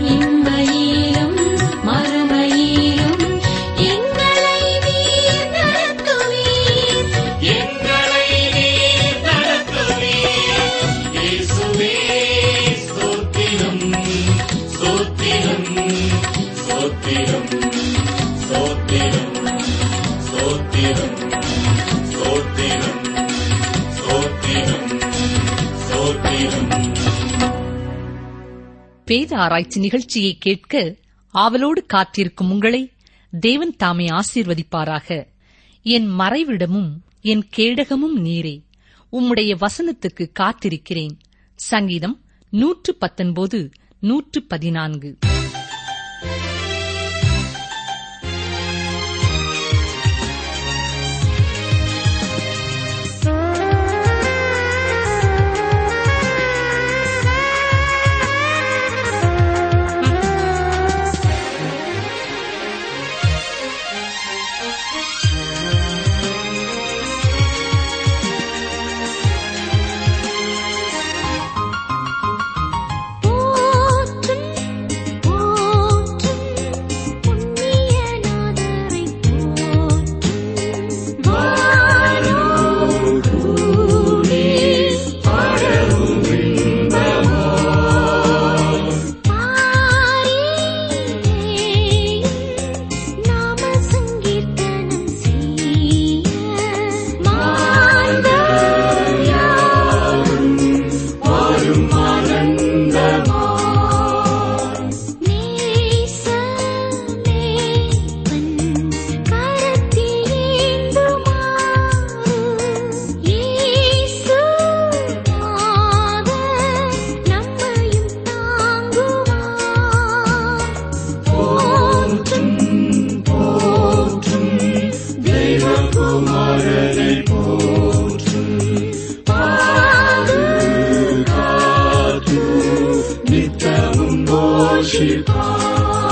இம்மையிலும் மறுமையிலும் எங்களை நீர் நடத்துவீர் எங்களை நீர் நடத்துவீர். இயேசுவே, ஸ்தோத்திரம், ஸ்தோத்திரம், ஸ்தோத்திரம், ஸ்தோத்திரம், ஸ்தோத்திரம், ஸ்தோத்திரம், ஸ்தோத்திரம், ஸ்தோத்திரம். வேத ஆராய்ச்சி நிகழ்ச்சியை கேட்க ஆவலோடு காத்திருக்கும் உங்களை தேவன் தாமே ஆசீர்வதிப்பாராக என் மறைவிடமும் என் கேடகமும் நீரே உம்முடைய வசனத்துக்கு காத்திருக்கிறேன் சங்கீதம் நூற்று பத்தொன்பது நூற்று பதினான்கு போற்றும் போற்றும் புண்ணியநாதரை போற்றும் வானோர் கூடி பாடவும் இன்பமாய் நாம சங்கீர்த்தனம் செய்ய மாந்தர் யாரும் வாரும் ஆனந்தமாய் நேசமேவன் கரத்தில் ஏந்துமாறு இயேசு நாதர் நம்மையும் தாங்குவார் போற்றும் போற்றும் தெய்வகுமாரனை போற்றும் பாதுகாத்து நித்தமும் போஷிப்பார்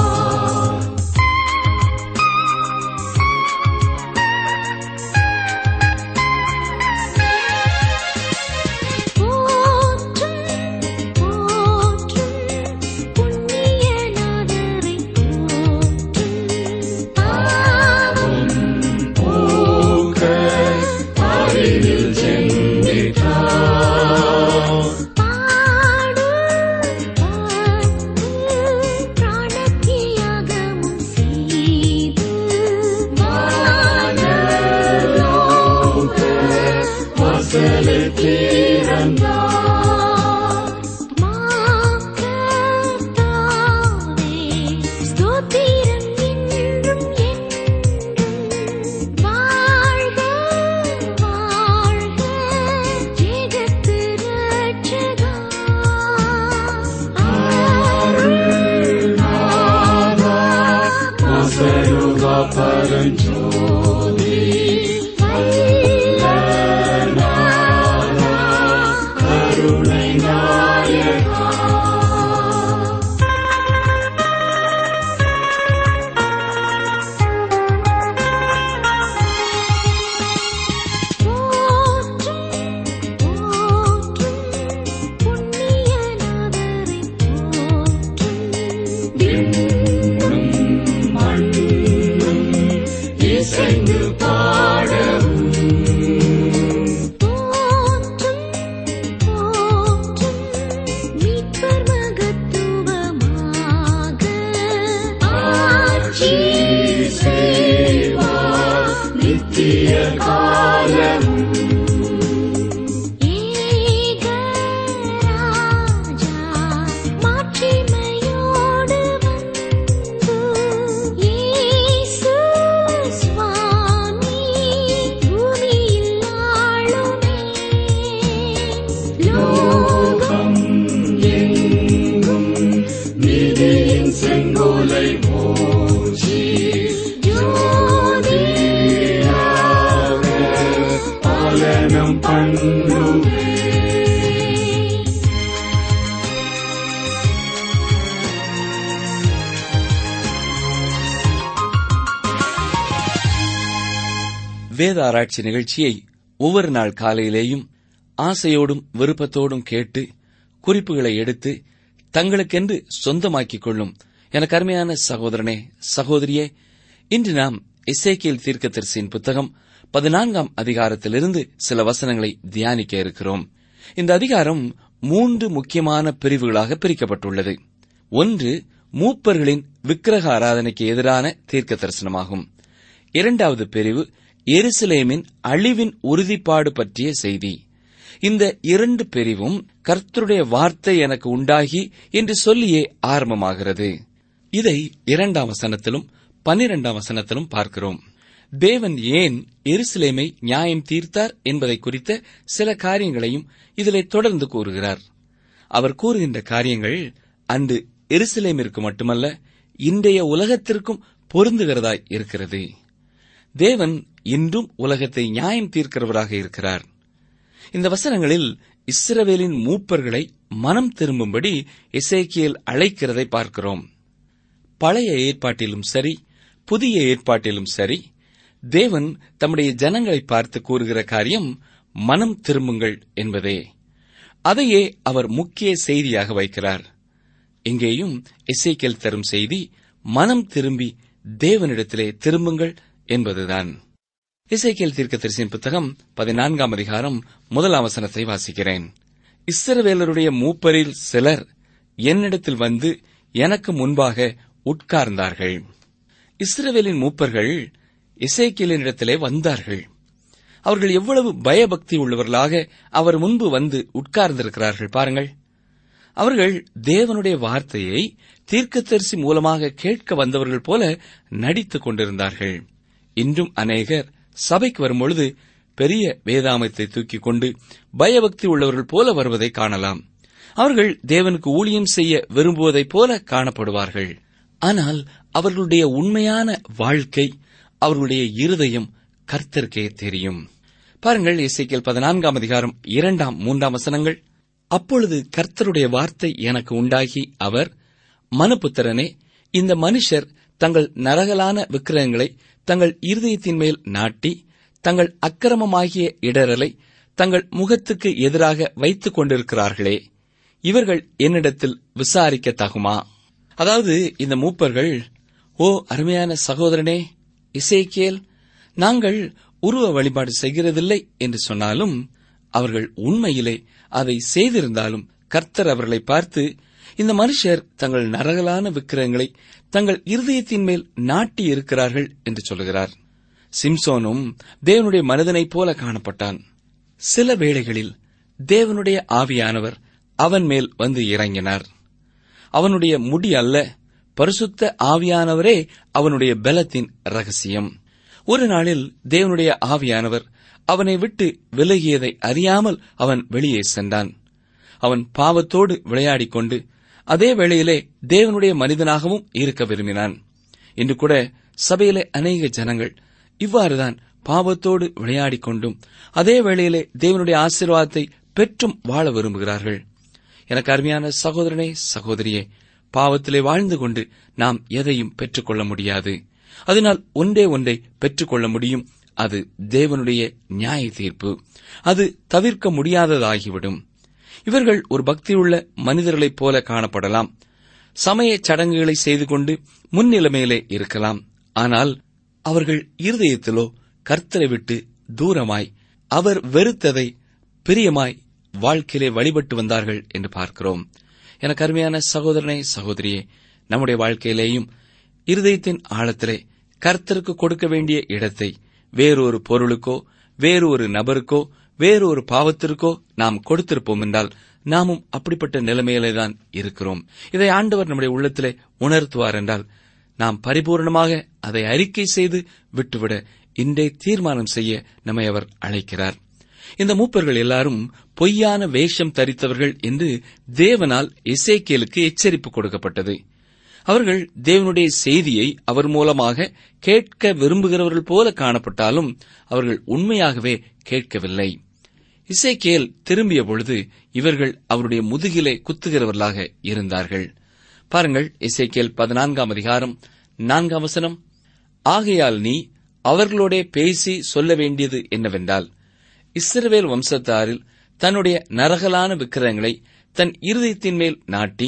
போற்றும் போற்றும் புண்ணியநாதரை போற்றும் பாவம் போக்க பாரினில் சென்றிட்டார் பாடு பாடு பிராணத்தியாகமும் செய்து வானலோக வாசலை திறந்தார் மாக்கத்தாவே ஸ்தோத்திரம் என்றும் என்றும் வாழ்க வாழ்க ஜெகத்து ரட்சகா அருள்நாதா நாசருவா பரஞ்சோதி வல்லநாதா கருணை நாயகா போற்றும் போற்றும் புண்ணியநாதரை போற்றும் விண்ணும் மண்ணும் இசைந்து பாடவும் போற்றும் போற்றும் மீட்பர் மகத்துவமாக ஆட்சி செய்வார் நித்திய காலம் ஏகராஜா மாட்சிமையோடு வந்து இயேசு சுவாமி பூமியில் ஆளுமே லோகம் எங்கும் நீதியின் செங்கோலை போற்றி ஜோதியாக பாலனம் பண்ணுமே வேத ஆராய்ச்சி நிகழ்ச்சியை ஒவ்வொரு நாள் காலையிலேயும் ஆசையோடும் விருப்பத்தோடும் கேட்டு குறிப்புகளை எடுத்து தங்களுக்கென்று சொந்தமாக்கிக் கொள்ளும் எனக்கு அருமையான சகோதரனே சகோதரியே இன்று நாம் இசைக்கியல் தீர்க்கதரிசியின் புத்தகம் பதினான்காம் அதிகாரத்திலிருந்து சில வசனங்களை தியானிக்க இருக்கிறோம் இந்த அதிகாரம் மூன்று முக்கியமான பிரிவுகளாக பிரிக்கப்பட்டுள்ளது ஒன்று மூப்பர்களின் விக்கிரக ஆராதனைக்கு எதிரான தீர்க்க தரிசனமாகும் இரண்டாவது பிரிவு எருசலேமின் அழிவின் உறுதிப்பாடு பற்றிய செய்தி இந்த இரண்டு பிரிவும் கர்த்தருடைய வார்த்தை எனக்கு உண்டாகி என்று சொல்லியே ஆரம்பமாகிறது இதை இரண்டாம் வசனத்திலும் பன்னிரெண்டாம் வசனத்திலும் பார்க்கிறோம் தேவன் ஏன் எருசலேமை நியாயம் தீர்த்தார் என்பதை குறித்த சில காரியங்களையும் இதிலே தொடர்ந்து கூறுகிறார் அவர் கூறுகின்ற காரியங்கள் அன்று எருசலேமிற்கு மட்டுமல்ல இன்றைய உலகத்திற்கும் பொருந்துகிறதாய் இருக்கிறது தேவன் இன்றும் உலகத்தை நியாயம் தீர்க்கிறவராக இருக்கிறார் இந்த வசனங்களில் இஸ்ரவேலின் மூப்பர்களை மனம் திரும்பும்படி இசைக்கியல் அழைக்கிறதை பார்க்கிறோம் பழைய ஏற்பாட்டிலும் சரி புதிய ஏற்பாட்டிலும் சரி தேவன் தம்முடைய ஜனங்களை பார்த்து கூறுகிற காரியம் மனம் திரும்புங்கள் என்பதே அதையே அவர் முக்கிய செய்தியாக வைக்கிறார் இங்கேயும் இசைக்கேல் தரும் செய்தி மனம் திரும்பி தேவனிடத்திலே திரும்புங்கள் என்பதுதான் இசைக்கேல் தீர்க்கதரிசியின் புத்தகம் பதினான்காம் அதிகாரம் முதல் அவசனத்தை வாசிக்கிறேன் இஸ்ரவேலருடைய மூப்பரில் சிலர் என்னிடத்தில் வந்து எனக்கு முன்பாக உட்கார்ந்தார்கள் இஸ்ரவேலின் மூப்பர்கள் இசைக்கேலினிடத்திலே வந்தார்கள் அவர்கள் எவ்வளவு பயபக்தி உள்ளவர்களாக அவர் முன்பு வந்து உட்கார்ந்திருக்கிறார்கள் பாருங்கள் அவர்கள் தேவனுடைய வார்த்தையை தீர்க்கதரிசி மூலமாக கேட்க வந்தவர்கள் போல நடித்துக் கொண்டிருந்தார்கள் இன்றும் அநேகர் சபைக்கு வரும்பொழுது பெரிய வேதாமத்தை தூக்கிக் கொண்டு பயபக்தி உள்ளவர்கள் போல வருவதை காணலாம் அவர்கள் தேவனுக்கு ஊழியம் செய்ய விரும்புவதைப் போல காணப்படுவார்கள் ஆனால் அவர்களுடைய உண்மையான வாழ்க்கை அவர்களுடைய இருதயம் கர்த்தருக்கே தெரியும் பாருங்கள் இசைக்கியல் பதினான்காம் அதிகாரம் இரண்டாம் மூன்றாம் வசனங்கள் அப்பொழுது கர்த்தருடைய வார்த்தை எனக்கு உண்டாகி அவர் மனுபுத்திரனே இந்த மனுஷர் தங்கள் நரகலான விக்கிரகங்களை தங்கள் இருதயத்தின் மேல் நாட்டி தங்கள் அக்கிரமமாகிய இடரலை தங்கள் முகத்துக்கு எதிராக வைத்துக் கொண்டிருக்கிறார்களே இவர்கள் என்னிடத்தில் விசாரிக்க தகுமா அதாவது இந்த மூப்பர்கள் ஓ அருமையான சகோதரனே இசைக்கியல் நாங்கள் உருவ வழிபாடு செய்கிறதில்லை என்று சொன்னாலும் அவர்கள் உண்மையிலே அதை செய்திருந்தாலும் கர்த்தர் அவர்களை பார்த்து இந்த மனுஷர் தங்கள் நரகலான விக்கிரகங்களை தங்கள் இருதயத்தின் மேல் நாட்டி இருக்கிறார்கள் என்று சொல்கிறார் சிம்சோனும் தேவனுடைய மனிதனைப் போல காணப்பட்டான் சில வேளைகளில் தேவனுடைய ஆவியானவர் அவன் மேல் வந்து இறங்கினார் அவனுடைய முடி அல்ல பரிசுத்த ஆவியானவரே அவனுடைய பலத்தின் ரகசியம் ஒரு நாளில் தேவனுடைய ஆவியானவர் அவனை விட்டு விலகியதை அறியாமல் அவன் வெளியே சென்றான் அவன் பாவத்தோடு விளையாடிக் கொண்டு அதே வேளையிலே தேவனுடைய மனிதனாகவும் இருக்க விரும்பினான் இன்று கூட சபையிலே அநேக ஜனங்கள் இவ்வாறுதான் பாவத்தோடு விளையாடிக் கொண்டும் அதே வேளையிலே தேவனுடைய ஆசீர்வாதத்தை பெற்றும் வாழ விரும்புகிறார்கள் எனக்கு அருமையான சகோதரனே சகோதரியே பாவத்திலே வாழ்ந்து கொண்டு நாம் எதையும் பெற்றுக்கொள்ள முடியாது அதனால் ஒன்றே ஒன்றை பெற்றுக்கொள்ள முடியும் அது தேவனுடைய நியாய தீர்ப்பு அது தவிர்க்க முடியாததாகிவிடும் இவர்கள் ஒரு பக்தியுள்ள மனிதர்களைப் போல காணப்படலாம் சமய சடங்குகளை செய்து கொண்டு முன்னிலைமையிலே இருக்கலாம் ஆனால் அவர்கள் இருதயத்திலோ கர்த்தரை விட்டு தூரமாய் அவர் வெறுத்ததை பிரியமாய் வாழ்க்கையிலே வழிபட்டு வந்தார்கள் என்று பார்க்கிறோம் எனக்கு அருமையான சகோதரனே சகோதரியே நம்முடைய வாழ்க்கையிலேயும் இருதயத்தின் ஆழத்திலே கர்த்தருக்கு கொடுக்க வேண்டிய இடத்தை வேறொரு பொருளுக்கோ வேறு ஒரு நபருக்கோ வேறு ஒரு பாவத்திற்கோ நாம் கொடுத்திருப்போம் என்றால் நாமும் அப்படிப்பட்ட நிலைமையிலே தான் இருக்கிறோம் இதை ஆண்டவர் நம்முடைய உள்ளத்திலே உணர்த்துவார் என்றால் நாம் பரிபூர்ணமாக அதை அறிக்கை செய்து விட்டுவிட இன்றே தீர்மானம் செய்ய நம்மை அவர் அழைக்கிறார் இந்த மூப்பர்கள் எல்லாரும் பொய்யான வேஷம் தரித்தவர்கள் என்று தேவனால் இசைக்கேலுக்கு எச்சரிப்பு கொடுக்கப்பட்டது அவர்கள் தேவனுடைய செய்தியை அவர் மூலமாக கேட்க விரும்புகிறவர்கள் போல காணப்பட்டாலும் அவர்கள் உண்மையாகவே கேட்கவில்லை இசைக்கேல் திரும்பிய பொழுது இவர்கள் அவருடைய முதுகிலே குத்துகிறவர்களாக இருந்தார்கள் பாருங்கள் இசைக்கேல் பதினான்காம் அதிகாரம் நான்காம் வசனம் ஆகையால் நீ அவர்களோடே பேசி சொல்ல வேண்டியது என்னவென்றால் இஸ்ரவேல் வம்சத்தாரில் தன்னுடைய நரகலான விக்கிரகங்களை தன் இருதயத்தின் மேல் நாட்டி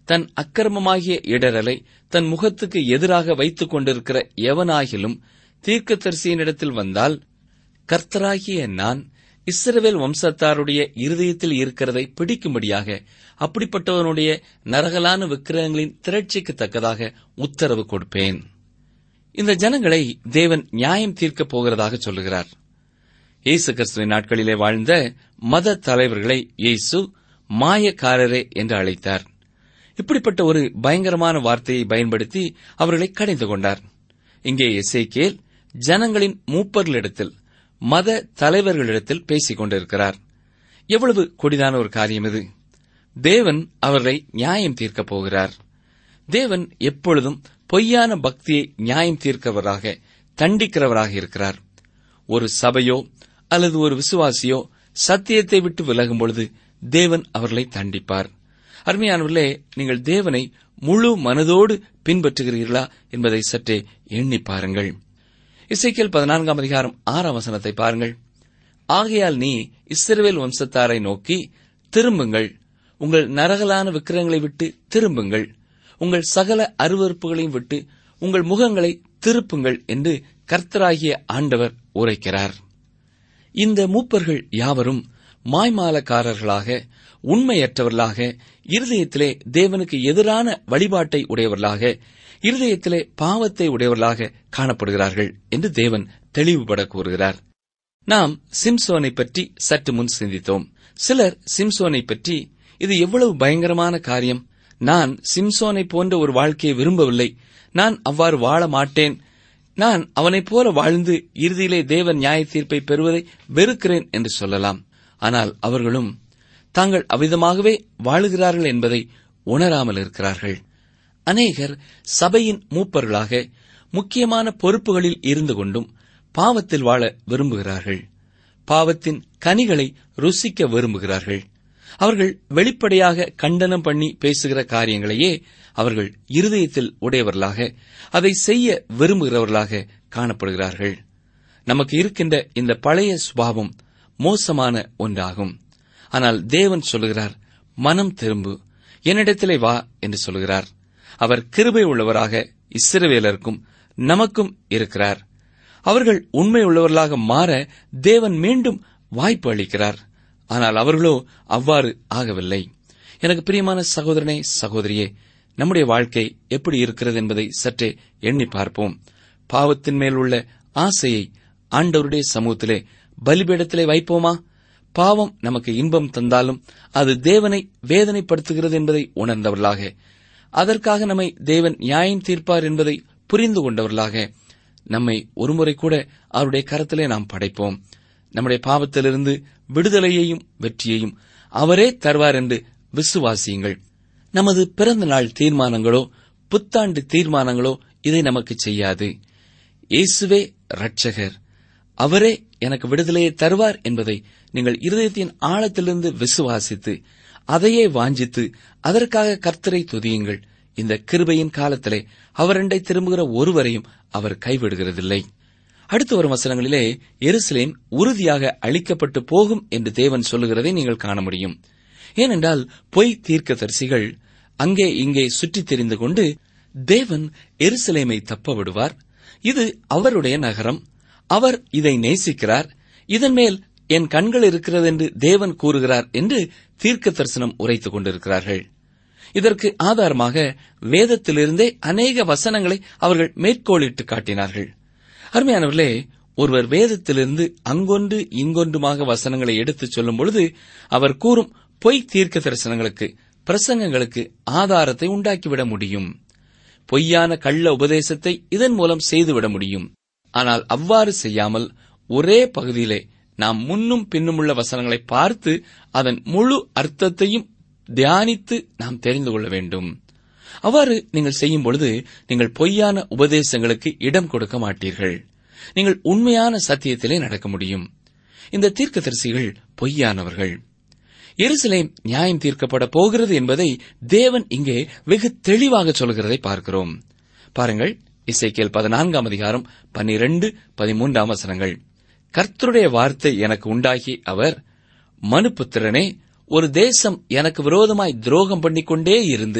தன் அக்கிரமமாகிய இடரலை தன் முகத்துக்கு எதிராக வைத்துக் கொண்டிருக்கிற எவனாகிலும் தீர்க்கதரிசியினிடத்தில் வந்தால் கர்த்தராகிய நான் இஸ்ரவேல் வம்சத்தாருடைய இருதயத்தில் இருக்கிறதை பிடிக்கும்படியாக அப்படிப்பட்டவனுடைய நரகலான விக்கிரகங்களின் திரட்சிக்கு தக்கதாக உத்தரவு கொடுப்பேன் இந்த ஜனங்களை தேவன் நியாயம் தீர்க்கப் போகிறதாக சொல்லுகிறார் இயேசு கிறிஸ்துவின் நாட்களிலே வாழ்ந்த மத தலைவர்களை இயேசு மாயக்காரரே என்று அழைத்தார் இப்படிப்பட்ட ஒரு பயங்கரமான வார்த்தையை பயன்படுத்தி அவர்களை கடைந்து கொண்டார் இங்கே எசேக்கியேல் ஜனங்களின் மூப்பர்களிடத்தில் மத தலைவர்களிடத்தில் பேசிக் கொண்டிருக்கிறார் எவ்வளவு கொடிதான ஒரு காரியம் இது தேவன் அவர்களை நியாயம் தீர்க்கப் போகிறார் தேவன் எப்பொழுதும் பொய்யான பக்தியை நியாயம் தீர்க்கிறவராக தண்டிக்கிறவராக இருக்கிறார் ஒரு சபையோ அல்லது ஒரு விசுவாசியோ சத்தியத்தை விட்டு விலகும் பொழுது தேவன் அவர்களை தண்டிப்பார் அருமையானவர்களே நீங்கள் தேவனை முழு மனதோடு பின்பற்றுகிறீர்களா என்பதை சற்றே எண்ணி பாருங்கள் இசைக்கியல் பதினான்காம் அதிகாரம் ஆறாம் வசனத்தை பாருங்கள் ஆகையால் நீ இஸ்ரவேல் வம்சத்தாரை நோக்கி திரும்புங்கள் உங்கள் நரகலான விக்கிரங்களை விட்டு திரும்புங்கள் உங்கள் சகல அருவறுப்புகளையும் விட்டு உங்கள் முகங்களை திருப்புங்கள் என்று கர்த்தராகிய ஆண்டவர் உரைக்கிறார் இந்த மூப்பர்கள் யாவரும் மாய்மாலக்காரர்களாக உண்மையற்றவர்களாக இருதயத்திலே தேவனுக்கு எதிரான வழிபாட்டை உடையவர்களாக இருதயத்திலே பாவத்தை உடையவர்களாக காணப்படுகிறார்கள் என்று தேவன் தெளிவுபட கூறுகிறார் நாம் சிம்சோனை பற்றி சற்று முன் சிந்தித்தோம் சிலர் சிம்சோனை பற்றி இது எவ்வளவு பயங்கரமான காரியம் நான் சிம்சோனை போன்ற ஒரு வாழ்க்கையை விரும்பவில்லை நான் அவ்வாறு வாழ மாட்டேன் நான் அவனைப் போல வாழ்ந்து இறுதியிலே தேவன் நியாய தீர்ப்பை பெறுவதை வெறுக்கிறேன் என்று சொல்லலாம் ஆனால் அவர்களும் தாங்கள் அவ்விதமாகவே வாழுகிறார்கள் என்பதை உணராமல் இருக்கிறார்கள் அநேகர் சபையின் மூப்பர்களாக முக்கியமான பொறுப்புகளில் இருந்து கொண்டும் பாவத்தில் வாழ விரும்புகிறார்கள் பாவத்தின் கனிகளை ருசிக்க விரும்புகிறார்கள் அவர்கள் வெளிப்படையாக கண்டனம் பண்ணி பேசுகிற காரியங்களையே அவர்கள் இருதயத்தில் உடையவர்களாக அதை செய்ய விரும்புகிறவர்களாக காணப்படுகிறார்கள் நமக்கு இருக்கின்ற இந்த பழைய சுபாவம் மோசமான ஒன்றாகும் ஆனால் தேவன் சொல்லுகிறார் மனம் திரும்பு என்னிடத்திலே வா என்று சொல்லுகிறார் அவர் கிருபை உள்ளவராக இஸ்ரவேலருக்கும் நமக்கும் இருக்கிறார் அவர்கள் உண்மை உள்ளவர்களாக மாற தேவன் மீண்டும் வாய்ப்பு அளிக்கிறார் ஆனால் அவர்களோ அவ்வாறு ஆகவில்லை எனக்கு பிரியமான சகோதரனே சகோதரியே நம்முடைய வாழ்க்கை எப்படி இருக்கிறது என்பதை சற்றே எண்ணி பார்ப்போம் பாவத்தின் மேல் உள்ள ஆசையை ஆண்டவருடைய சமூகத்திலே பலிபீடத்திலே வைப்போமா பாவம் நமக்கு இன்பம் தந்தாலும் அது தேவனை வேதனைப்படுத்துகிறது என்பதை உணர்ந்தவர்களாக அதற்காக நம்மை தேவன் நியாயம் தீர்ப்பார் என்பதை புரிந்து கொண்டவர்களாக நம்மை ஒருமுறை கூட அவருடைய கரத்திலே நாம் படைப்போம் நம்முடைய பாவத்திலிருந்து விடுதலையையும் வெற்றியையும் அவரே தருவார் என்று விசுவாசியுங்கள் நமது பிறந்த நாள் தீர்மானங்களோ புத்தாண்டு தீர்மானங்களோ இதை நமக்கு செய்யாது இயேசுவே ரட்சகர் அவரே எனக்கு விடுதலையை தருவார் என்பதை நீங்கள் இருதயத்தின் ஆழத்திலிருந்து விசுவாசித்து அதையே வாஞ்சித்து அதற்காக கர்த்தரை துதியுங்கள் இந்த கிருபையின் காலத்திலே அவரண்டை திரும்புகிற ஒருவரையும் அவர் கைவிடுகிறதில்லை அடுத்து வரும் வசனங்களிலே எருசலேம் உறுதியாக அழிக்கப்பட்டு போகும் என்று தேவன் சொல்லுகிறதை நீங்கள் காண முடியும் ஏனென்றால் பொய் தீர்க்கதரிசிகள் அங்கே இங்கே சுற்றித் தெரிந்து கொண்டு தேவன் எருசலேமை தப்ப விடுவார் இது அவருடைய நகரம் அவர் இதை நேசிக்கிறார் இதன் மேல் என் கண்கள் இருக்கிறது என்று தேவன் கூறுகிறார் என்று தீர்க்க தரிசனம் உரைத்துக் கொண்டிருக்கிறார்கள் இதற்கு ஆதாரமாக வேதத்திலிருந்தே அநேக வசனங்களை அவர்கள் மேற்கோளிட்டு காட்டினார்கள் அருமையானவர்களே ஒருவர் வேதத்திலிருந்து அங்கொன்று இங்கொன்றுமாக வசனங்களை எடுத்துச் சொல்லும் பொழுது அவர் கூறும் பொய் தீர்க்க தரிசனங்களுக்கு பிரசங்கங்களுக்கு ஆதாரத்தை உண்டாக்கிவிட முடியும் பொய்யான கள்ள உபதேசத்தை இதன் மூலம் செய்துவிட முடியும் ஆனால் அவ்வாறு செய்யாமல் ஒரே பகுதியிலே நாம் முன்னும் பின்னுமுள்ள வசனங்களை பார்த்து அதன் முழு அர்த்தத்தையும் தியானித்து நாம் தெரிந்து கொள்ள வேண்டும் அவ்வாறு நீங்கள் செய்யும் பொழுது நீங்கள் பொய்யான உபதேசங்களுக்கு இடம் கொடுக்க மாட்டீர்கள் நீங்கள் உண்மையான சத்தியத்திலே நடக்க முடியும் இந்த தீர்க்கதரிசிகள் பொய்யானவர்கள் எருசலேம் நியாயம் தீர்க்கப்பட போகிறது என்பதை தேவன் இங்கே வெகு தெளிவாக சொல்கிறதை பார்க்கிறோம் பாருங்கள் இசைக்கேல் பதினான்காம் அதிகாரம் பன்னிரண்டு பதிமூன்றாம் வசனங்கள் கர்த்தருடைய வார்த்தை எனக்கு உண்டாகி அவர் மனுப்புத்திரனே ஒரு தேசம் எனக்கு விரோதமாய் துரோகம் பண்ணிக்கொண்டே இருந்து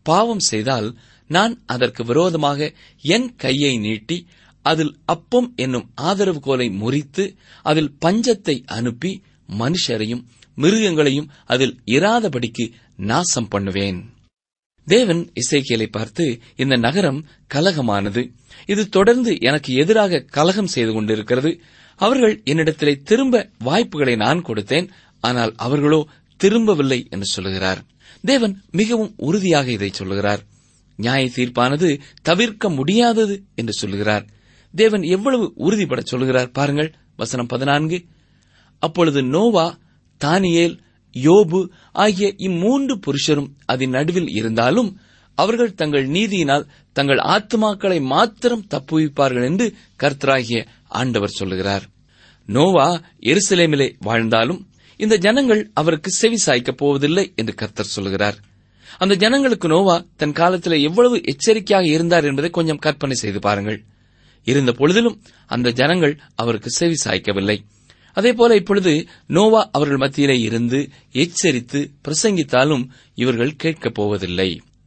பாவம் செய்தால் நான் அதற்கு விரோதமாக என் கையை நீட்டி அதில் அப்பம் என்னும் ஆதரவு கோலை முறித்து அதில் பஞ்சத்தை அனுப்பி மனுஷரையும் மிருகங்களையும் அதில் இராதபடிக்கு நாசம் பண்ணுவேன் தேவன் இசைக்கியலை பார்த்து இந்த நகரம் கலகமானது இது தொடர்ந்து எனக்கு எதிராக கலகம் செய்து கொண்டிருக்கிறது அவர்கள் என்னிடத்திலே திரும்ப வாய்ப்புகளை நான் கொடுத்தேன் ஆனால் அவர்களோ திரும்பவில்லை என்று சொல்லுகிறார் தேவன் மிகவும் உறுதியாக இதை சொல்லுகிறார் நியாய தீர்ப்பானது தவிர்க்க முடியாதது என்று சொல்லுகிறார் தேவன் எவ்வளவு உறுதிப்பட சொல்லுகிறார் பாருங்கள் வசனம் பதினான்கு அப்பொழுது நோவா தானியேல் யோபு ஆகிய இம்மூன்று புருஷரும் அதன் நடுவில் இருந்தாலும் அவர்கள் தங்கள் நீதியினால் தங்கள் ஆத்துமாக்களை மாத்திரம் தப்புவிப்பார்கள் என்று கர்த்தராகிய ஆண்டவர் சொல்லுகிறார் நோவா எருசலேமிலே வாழ்ந்தாலும் இந்த ஜனங்கள் அவருக்கு செவி சாய்க்கப் போவதில்லை என்று கர்த்தர் சொல்லுகிறார் அந்த ஜனங்களுக்கு நோவா தன் காலத்தில் எவ்வளவு எச்சரிக்கையாக இருந்தார் என்பதை கொஞ்சம் கற்பனை செய்து பாருங்கள் இருந்த பொழுதிலும் அந்த ஜனங்கள் அவருக்கு செவி சாய்க்கவில்லை அதேபோல இப்பொழுது நோவா அவர்கள் மத்தியிலே இருந்து எச்சரித்து பிரசங்கித்தாலும் இவர்கள் கேட்கப் போவதில்லை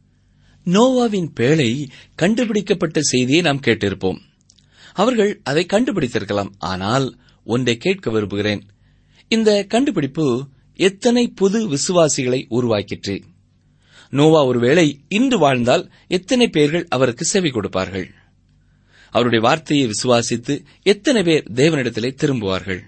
நோவாவின் பேழை கண்டுபிடிக்கப்பட்ட செய்தியை நாம் கேட்டிருப்போம் அவர்கள் அதை கண்டுபிடித்திருக்கலாம் ஆனால் ஒன்றை கேட்க விரும்புகிறேன் இந்த கண்டுபிடிப்பு எத்தனை புது விசுவாசிகளை உருவாக்கிற்று நோவா ஒருவேளை இன்று வாழ்ந்தால் எத்தனை பேர்கள் அவருக்கு செவி கொடுப்பார்கள் அவருடைய வார்த்தையை விசுவாசித்து எத்தனை பேர் தேவனிடத்திலே திரும்புவார்கள்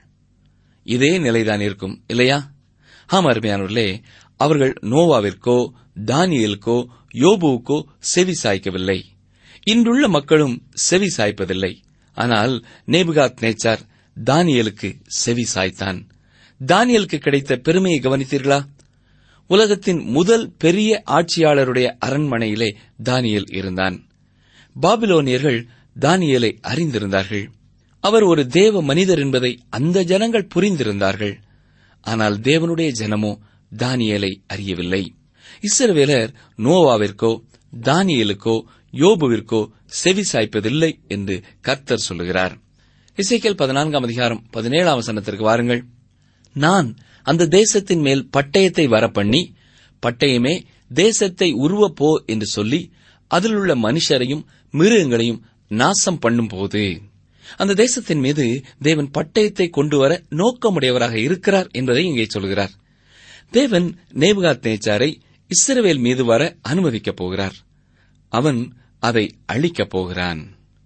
இதே நிலைதான் இருக்கும் இல்லையா ஆம் அருமையானவர்களே அவர்கள் நோவாவிற்கோ தானியலுக்கோ யோபுவுக்கோ செவி சாய்க்கவில்லை இன்றுள்ள மக்களும் செவி சாய்ப்பதில்லை ஆனால் நேபுகாத் நேச்சார் தானியலுக்கு செவி சாய்த்தான் தானியலுக்கு கிடைத்த பெருமையை கவனித்தீர்களா உலகத்தின் முதல் பெரிய ஆட்சியாளருடைய அரண்மனையிலே தானியல் இருந்தான் பாபிலோனியர்கள் தானியலை அறிந்திருந்தார்கள் அவர் ஒரு தேவ மனிதர் என்பதை அந்த ஜனங்கள் புரிந்திருந்தார்கள் ஆனால் தேவனுடைய ஜனமோ தானியலை அறியவில்லை இஸ்ரவேலர் நோவாவிற்கோ தானியலுக்கோ யோபுவிற்கோ செவி சாய்ப்பதில்லை என்று கர்த்தர் சொல்லுகிறார் இசைக்கேல் பதினான்காம் அதிகாரம் பதினேழாம் வசனத்திற்கு வாருங்கள் நான் அந்த தேசத்தின் மேல் பட்டயத்தை வரப்பண்ணி பட்டயமே தேசத்தை உருவப்போ என்று சொல்லி அதிலுள்ள மனுஷரையும் மிருகங்களையும் நாசம் பண்ணும்போது அந்த தேசத்தின் மீது தேவன் பட்டயத்தை கொண்டு வர நோக்கமுடையவராக இருக்கிறார் என்பதை இங்கே சொல்கிறார் தேவன் நேபுகாத் நேச்சாரை இஸ்ரவேல் மீது வர அனுமதிக்கப் போகிறார் அவன் அதை அழிக்கப் போகிறான்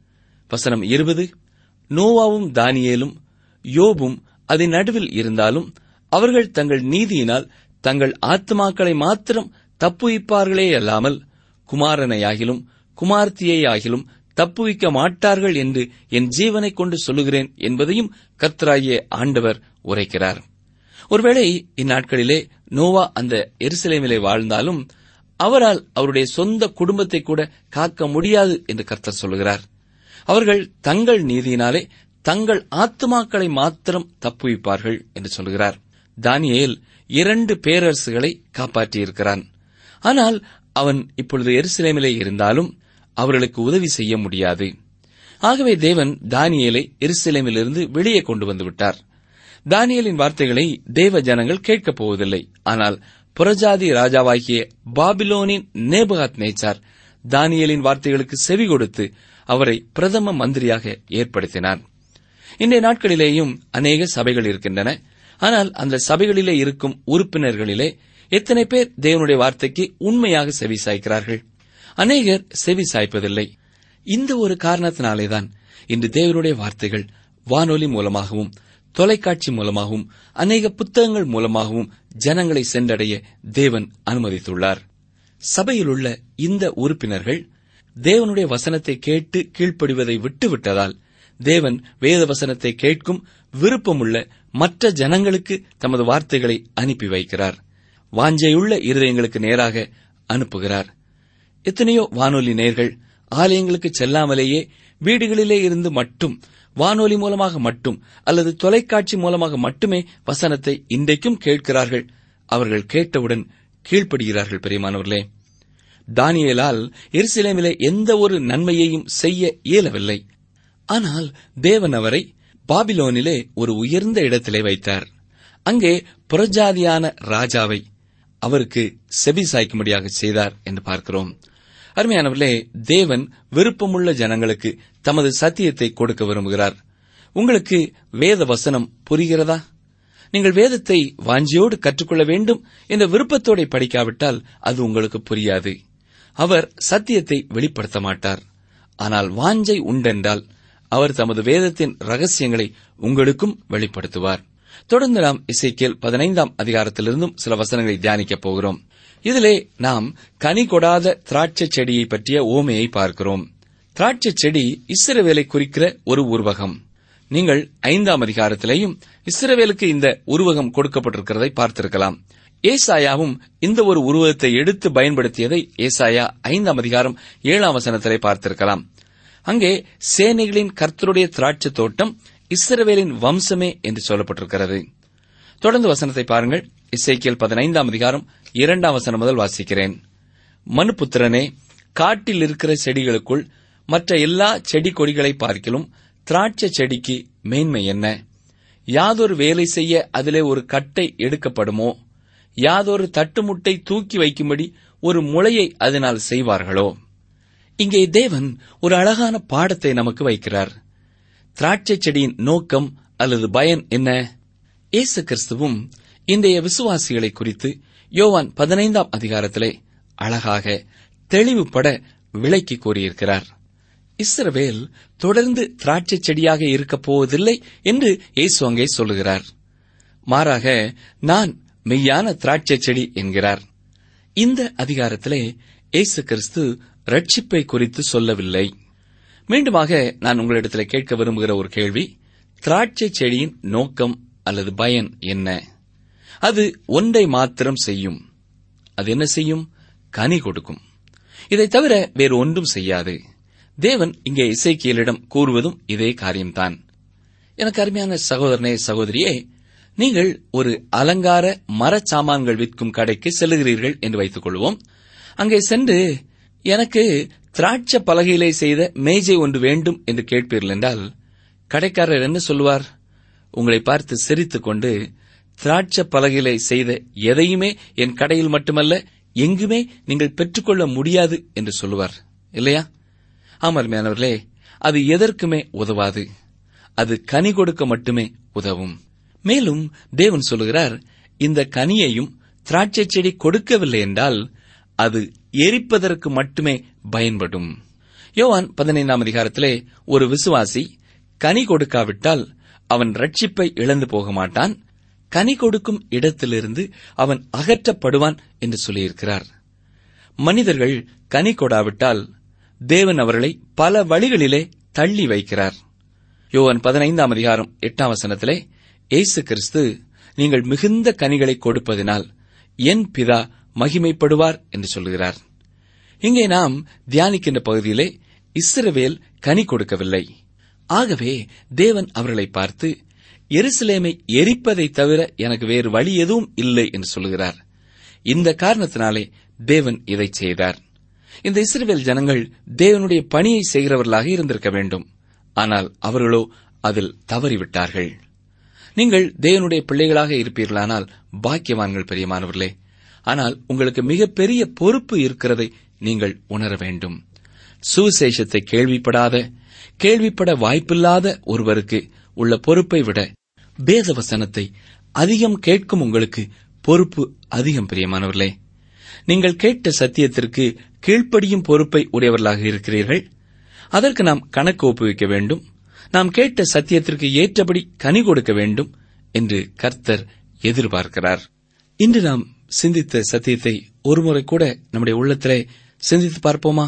வசனம் இருபது நோவாவும் தானியேலும் யோபும் அதன் நடுவில் இருந்தாலும் அவர்கள் தங்கள் நீதியினால் தங்கள் ஆத்மாக்களை மாத்திரம் தப்புவிப்பார்களே அல்லாமல் குமாரனையாகிலும் குமார்த்தியையாகிலும் தப்புவிக்க மாட்டார்கள் என்று என் ஜீவனைக் கொண்டு சொல்லுகிறேன் என்பதையும் கர்த்தராகிய ஆண்டவர் உரைக்கிறார் ஒருவேளை இந்நாட்களிலே நோவா அந்த எருசலேமிலே வாழ்ந்தாலும் அவரால் அவருடைய சொந்த குடும்பத்தை கூட காக்க முடியாது என்று கர்த்தர் சொல்லுகிறார் அவர்கள் தங்கள் நீதியினாலே தங்கள் ஆத்துமாக்களை மாத்திரம் தப்புவிப்பார்கள் என்று சொல்கிறார் தானியேல் இரண்டு பேரரசுகளை காப்பாற்றியிருக்கிறான் ஆனால் அவன் இப்பொழுது எருசலேமிலே இருந்தாலும் அவர்களுக்கு உதவி செய்ய முடியாது ஆகவே தேவன் தானியேலை எருசலேமிலிருந்து வெளியே கொண்டு வந்து விட்டார் தானியேலின் வார்த்தைகளை தேவ ஜனங்கள் கேட்கப் போவதில்லை ஆனால் புறஜாதி ராஜாவாகிய பாபிலோனின் நேபகாத் நேச்சார் தானியேலின் வார்த்தைகளுக்கு செவி கொடுத்து அவரை பிரதம மந்திரியாக ஏற்படுத்தினார் இன்றைய நாட்களிலேயும் அநேக சபைகள் இருக்கின்றன ஆனால் அந்த சபைகளிலே இருக்கும் உறுப்பினர்களிலே எத்தனை பேர் தேவனுடைய வார்த்தைக்கு உண்மையாக செவி சாய்க்கிறார்கள் அநேகர் செவி சாய்ப்பதில்லை இந்த ஒரு காரணத்தினாலேதான் இன்று தேவனுடைய வார்த்தைகள் வானொலி மூலமாகவும் தொலைக்காட்சி மூலமாகவும் அநேக புத்தகங்கள் மூலமாகவும் ஜனங்களை சென்றடைய தேவன் அனுமதித்துள்ளார் சபையிலுள்ள இந்த உறுப்பினர்கள் தேவனுடைய வசனத்தை கேட்டு கீழ்ப்படிவதை விட்டுவிட்டதால் தேவன் வேத வசனத்தை கேட்கும் விருப்பமுள்ள மற்ற ஜனங்களுக்கு தமது வார்த்தைகளை அனுப்பி வைக்கிறார் வாஞ்சையுள்ள இருதயங்களுக்கு நேராக அனுப்புகிறார் எத்தனையோ வானொலி நேர்கள் ஆலயங்களுக்கு செல்லாமலேயே வீடுகளிலே இருந்து மட்டும் வானொலி மூலமாக மட்டும் அல்லது தொலைக்காட்சி மூலமாக மட்டுமே வசனத்தை இன்றைக்கும் கேட்கிறார்கள் அவர்கள் கேட்டவுடன் கீழ்ப்படுகிறார்கள் பெரியமானவர்களே தானியேலால் எருசலேமிலே எந்த ஒரு நன்மையையும் செய்ய இயலவில்லை ஆனால் தேவன் அவரை பாபிலோனிலே ஒரு உயர்ந்த இடத்திலே வைத்தார் அங்கே புறஜாதியான ராஜாவை அவருக்கு செவி சாய்க்கும்படியாக செய்தார் என்று பார்க்கிறோம் அருமையானவர்களே தேவன் விருப்பமுள்ள ஜனங்களுக்கு தமது சத்தியத்தை கொடுக்க விரும்புகிறார் உங்களுக்கு வேத வசனம் புரிகிறதா நீங்கள் வேதத்தை வாஞ்சியோடு கற்றுக்கொள்ள வேண்டும் என்ற விருப்பத்தோടെ படிக்காவிட்டால் அது உங்களுக்கு புரியாது அவர் சத்தியத்தை வெளிப்படுத்த மாட்டார் ஆனால் வாஞ்சை உண்டென்றால் அவர் தமது வேதத்தின் ரகசியங்களை உங்களுக்கும் வெளிப்படுத்துவார் தொடர்ந்து நாம் இசைக்கேல் பதினைந்தாம் அதிகாரத்திலிருந்தும் சில வசனங்களை தியானிக்கப் போகிறோம் இதிலே நாம் கனி கொடாத திராட்சை செடியை பற்றிய ஓமையை பார்க்கிறோம் திராட்சை செடி இஸ்ரவேலை குறிக்கிற ஒரு உருவகம் நீங்கள் ஐந்தாம் அதிகாரத்திலேயும் இஸ்ரவேலுக்கு இந்த உருவகம் கொடுக்கப்பட்டிருக்கிறதை பார்த்திருக்கலாம் ஏசாயாவும் இந்த ஒரு உருவகத்தை எடுத்து பயன்படுத்தியதை ஏசாயா ஐந்தாம் அதிகாரம் ஏழாம் வசனத்திலே பார்த்திருக்கலாம் அங்கே சேனைகளின் கர்த்தருடைய திராட்சை தோட்டம் இஸ்ரவேலின் வம்சமே என்று சொல்லப்பட்டிருக்கிறது தொடர்ந்து வசனத்தை பாருங்கள் இசைக்கியல் பதினைந்தாம் அதிகாரம் இரண்டாம் வசனம் முதல் வாசிக்கிறேன் மனுபுத்திரனே காட்டில் இருக்கிற செடிகளுக்குள் மற்ற எல்லா செடி கொடிகளை பார்க்கிலும் திராட்சை செடிக்கு மேன்மை என்ன யாதொரு வேலை செய்ய அதிலே ஒரு கட்டை எடுக்கப்படுமோ யாதொரு தட்டுமுட்டை தூக்கி வைக்கும்படி ஒரு முளையை அதனால் செய்வார்களோ இங்கே தேவன் ஒரு அழகான பாடத்தை நமக்கு வைக்கிறார் திராட்சை செடியின் நோக்கம் அல்லது பயன் என்ன இயேசு கிறிஸ்துவும் இன்றைய விசுவாசிகளை குறித்து யோவான் பதினைந்தாம் அதிகாரத்திலே அழகாக தெளிவுபட விளக்கி கூறியிருக்கிறார் இஸ்ரவேல் தொடர்ந்து திராட்சை செடியாக இருக்கப் போவதில்லை என்று இயேசு அங்கே சொல்லுகிறார் மாறாக நான் மெய்யான திராட்சை செடி என்கிறார் இந்த அதிகாரத்திலே இயேசு கிறிஸ்து ரட்சிப்பை குறித்து சொல்லவில்லை மீண்டுமாக நான் உங்களிடத்தில் கேட்க விரும்புகிற ஒரு கேள்வி திராட்சை செடியின் நோக்கம் அல்லது பயன் என்ன அது ஒன்றை மாத்திரம் செய்யும் அது என்ன செய்யும் கனி கொடுக்கும் இதை தவிர வேறு ஒன்றும் செய்யாது தேவன் இங்கே இசைக்கியலிடம் கூறுவதும் இதே காரியம்தான் எனக்கு அருமையான சகோதரனே சகோதரியே நீங்கள் ஒரு அலங்கார மரச் சாமான்கள் விற்கும் கடைக்கு செல்லுகிறீர்கள் என்று வைத்துக் கொள்வோம் அங்கே சென்று எனக்கு திராட்சை பலகையிலே செய்த மேஜை ஒன்று வேண்டும் என்று கேட்பீர்கள் என்றால் கடைக்காரர் என்ன சொல்லுவார் உங்களை பார்த்து சிரித்துக் கொண்டு திராட்சை பலகையிலே செய்த எதையுமே என் கடையில் மட்டுமல்ல எங்குமே நீங்கள் பெற்றுக்கொள்ள முடியாது என்று சொல்லுவார் இல்லையா ஆமர்மையானவர்களே அது எதற்குமே உதவாது அது கனி கொடுக்க மட்டுமே உதவும் மேலும் தேவன் சொல்லுகிறார் இந்த கனியையும் திராட்சை செடி கொடுக்கவில்லை என்றால் அது எரிப்பதற்கு மட்டுமே பயன்படும் யோவான் பதினைந்தாம் அதிகாரத்திலே ஒரு விசுவாசி கனி கொடுக்காவிட்டால் அவன் ரட்சிப்பை இழந்து போக மாட்டான் கனி கொடுக்கும் இடத்திலிருந்து அவன் அகற்றப்படுவான் என்று சொல்லியிருக்கிறார் மனிதர்கள் கனி கொடாவிட்டால் தேவன் அவர்களை பல வழிகளிலே தள்ளி வைக்கிறார் யோவான் பதினைந்தாம் அதிகாரம் எட்டாம் வசனத்திலே இயேசு கிறிஸ்து நீங்கள் மிகுந்த கனிகளை கொடுப்பதினால் என் பிதா மகிமைப்படுவார் என்று சொல்கிறார் இங்கே நாம் தியானிக்கின்ற பகுதியிலே இஸ்ரவேல் கனி கொடுக்கவில்லை ஆகவே தேவன் அவர்களை பார்த்து எருசலேமை எரிப்பதை தவிர எனக்கு வேறு வழி எதுவும் இல்லை என்று சொல்கிறார் இந்த காரணத்தினாலே தேவன் இதை செய்தார் இந்த இஸ்ரவேல் ஜனங்கள் தேவனுடைய பணியை செய்கிறவர்களாக இருந்திருக்க வேண்டும் ஆனால் அவர்களோ அதில் தவறிவிட்டார்கள் நீங்கள் தேவனுடைய பிள்ளைகளாக இருப்பீர்களானால் பாக்கியவான்கள் பெரியமானவர்களே ஆனால் உங்களுக்கு மிகப்பெரிய பொறுப்பு இருக்கிறதை நீங்கள் உணர வேண்டும் சுவிசேஷத்தை கேள்விப்படாத கேள்விப்பட வாய்ப்பில்லாத ஒருவருக்கு உள்ள பொறுப்பை விட வேதவசனத்தை அதிகம் கேட்கும் உங்களுக்கு பொறுப்பு அதிகம் பிரியமானவர்களே நீங்கள் கேட்ட சத்தியத்திற்கு கீழ்ப்படியும் பொறுப்பை உடையவர்களாக இருக்கிறீர்கள் அதற்கு நாம் கணக்கு ஒப்புவிக்க வேண்டும் நாம் கேட்ட சத்தியத்திற்கு ஏற்றபடி கனி கொடுக்க வேண்டும் என்று கர்த்தர் எதிர்பார்க்கிறார் இன்று நாம் சிந்தித்த சத்தியத்தை ஒருமுறை கூட நம்முடைய உள்ளத்திலே சிந்தித்து பார்ப்போமா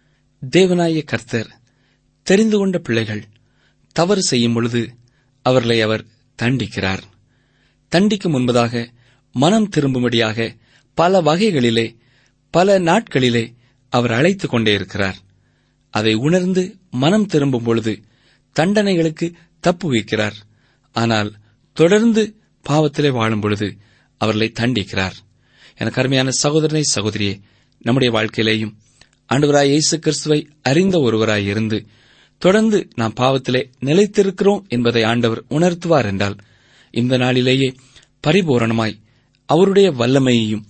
தேவனாய கர்த்தர் தெரிந்து கொண்ட பிள்ளைகள் தவறு செய்யும் பொழுது அவர்களை அவர் தண்டிக்கிறார் தண்டிக்கும் முன்பதாக மனம் திரும்பும்படியாக பல வகைகளிலே பல நாட்களிலே அவர் அழைத்துக் கொண்டே இருக்கிறார் அதை உணர்ந்து மனம் திரும்பும் பொழுது தண்டனைகளுக்கு தப்பு வைக்கிறார் ஆனால் தொடர்ந்து பாவத்திலே வாழும் பொழுது அவர்களை தண்டிக்கிறார் எனக்கு அருமையான சகோதரனை சகோதரியே நம்முடைய வாழ்க்கையிலேயும் ஆண்டவராய் இயேசு கிறிஸ்துவை அறிந்த ஒருவராய் இருந்து தொடர்ந்து நாம் பாவத்திலே நிலைத்திருக்கிறோம் என்பதை ஆண்டவர் உணர்த்துவார் என்றால் இந்த நாளிலேயே பரிபூரணமாய் அவருடைய வல்லமையையும்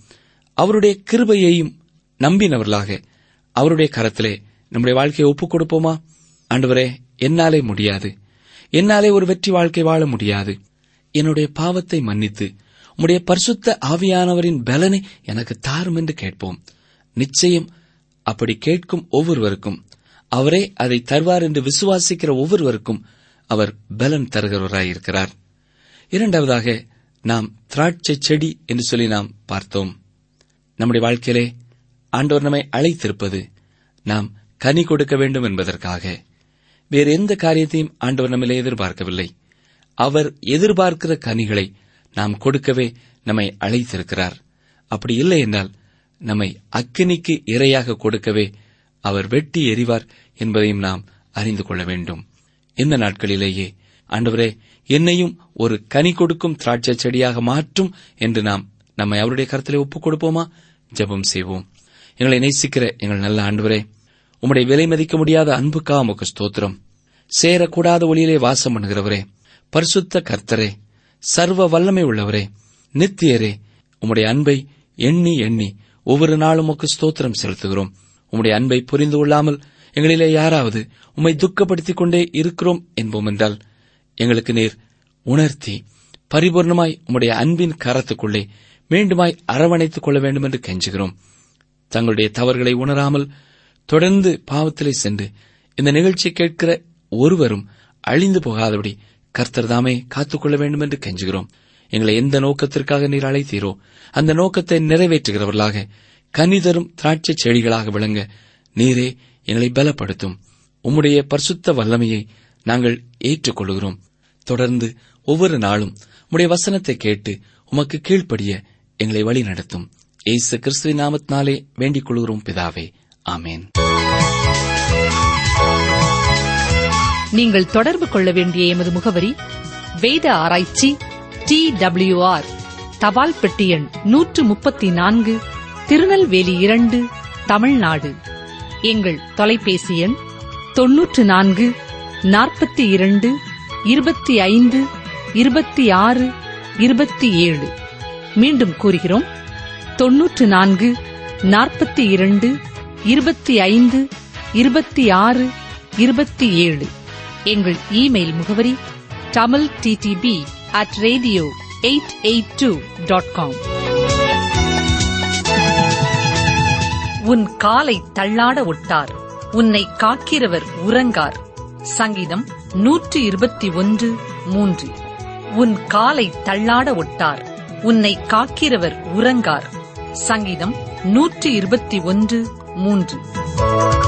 அவருடைய கிருபையையும் நம்பினவர்களாக அவருடைய கரத்திலே நம்முடைய வாழ்க்கையை ஒப்புக் கொடுப்போமா ஆண்டவரே என்னாலே முடியாது என்னாலே ஒரு வெற்றி வாழ்க்கை வாழ முடியாது என்னுடைய பாவத்தை மன்னித்து உம்முடைய பரிசுத்த ஆவியானவரின் பலனை எனக்கு தாரும் என்று கேட்போம் நிச்சயம் அப்படி கேட்கும் ஒவ்வொருவருக்கும் அவரே அதை தருவார் என்று விசுவாசிக்கிற ஒவ்வொருவருக்கும் அவர் பலன் தருகிறவராயிருக்கிறார் இரண்டாவதாக நாம் திராட்சை செடி என்று சொல்லி நாம் பார்த்தோம் நம்முடைய வாழ்க்கையிலே ஆண்டவர் நம்மை அழைத்திருப்பது நாம் கனி கொடுக்க வேண்டும் என்பதற்காக வேறு எந்த காரியத்தையும் ஆண்டவர் நம்மிலே எதிர்பார்க்கவில்லை அவர் எதிர்பார்க்கிற கனிகளை நாம் கொடுக்கவே நம்மை அழைத்திருக்கிறார் அப்படி இல்லை என்றால் நம்மை அக்கினிக்கு இரையாக கொடுக்கவே அவர் வெட்டி எறிவார் என்பதையும் நாம் அறிந்து கொள்ள வேண்டும் இந்த நாட்களிலேயே ஆண்டவரே என்னையும் ஒரு கனி கொடுக்கும் திராட்சை செடியாக மாற்றும் என்று நாம் நம்மை அவருடைய கருத்திலே ஒப்புக் கொடுப்போமா ஜெபம் செய்வோம் எங்களை நேசிக்கிற எங்கள் நல்ல ஆண்டவரே உம்முடைய விலை மதிக்க முடியாத அன்புக்கா உமக்கு ஸ்தோத்திரம் சேரக்கூடாத ஒளியிலே வாசம் பண்ணுகிறவரே பரிசுத்த கர்த்தரே சர்வ வல்லமை உள்ளவரே நித்தியரே உம்முடைய அன்பை எண்ணி எண்ணி ஒவ்வொரு நாளும் உமக்கு ஸ்தோத்திரம் செலுத்துகிறோம் உம்முடைய அன்பை புரிந்து கொள்ளாமல் எங்களிலே யாராவது உம்மை துக்கப்படுத்திக் கொண்டே இருக்கிறோம் என்போம் என்றால் எங்களுக்கு நீர் உணர்த்தி பரிபூர்ணமாய் உம்முடைய அன்பின் கரத்துக்குள்ளே மீண்டுமாய் அரவணைத்துக் கொள்ள வேண்டும் என்று கெஞ்சுகிறோம் தங்களுடைய தவறுகளை உணராமல் தொடர்ந்து பாவத்திலே சென்று இந்த நிகழ்ச்சி கேட்கிற ஒருவரும் அழிந்து போகாதபடி கர்த்தர் தாமே காத்துக்கொள்ள வேண்டும் என்று கெஞ்சுகிறோம் எங்களை எந்த நோக்கத்திற்காக நீர் அழைத்தீரோ அந்த நோக்கத்தை நிறைவேற்றுகிறவர்களாக கனிதரும் திராட்சை செடிகளாக விளங்க நீரே எங்களை பலப்படுத்தும் உம்முடைய பரிசுத்த வல்லமையை நாங்கள் ஏற்றுக்கொள்கிறோம் தொடர்ந்து ஒவ்வொரு நாளும் உம்முடைய வசனத்தை கேட்டு உமக்கு கீழ்ப்படிய எங்களை வழி நடத்தும் ஏசு கிறிஸ்துவின் நாமத்தினாலே வேண்டிக் கொள்கிறோம் பிதாவே ஆமேன் நீங்கள் தொடர்பு கொள்ள வேண்டிய எமது முகவரி வேத ஆராய்ச்சி டி டபிள்யூஆர் தபால் பெட்டி எண் நூற்று முப்பத்தி நான்கு திருநெல்வேலி இரண்டு தமிழ்நாடு எங்கள் தொலைபேசி எண் தொன்னூற்று நான்கு நாற்பத்தி இரண்டு இருபத்தி ஐந்து இருபத்தி ஆறு இருபத்தி ஏழு மீண்டும் கூறுகிறோம் தொன்னூற்று நான்கு நாற்பத்தி இரண்டு இருபத்தி ஐந்து இருபத்தி ஆறு இருபத்தி ஏழு எங்கள் இமெயில் முகவரி Tamil DTP at radio eight eight two dot com உன் காலை தள்ளாட ஒட்டார் உன்னை காக்கிறவர் உறங்கார் சங்கீதம் நூற்று இருபத்தி ஒன்று மூன்று உன் காலை தள்ளாட ஒட்டார் உன்னை காக்கிறவர் உறங்கார் சங்கீதம் நூற்று இருபத்தி ஒன்று மூன்று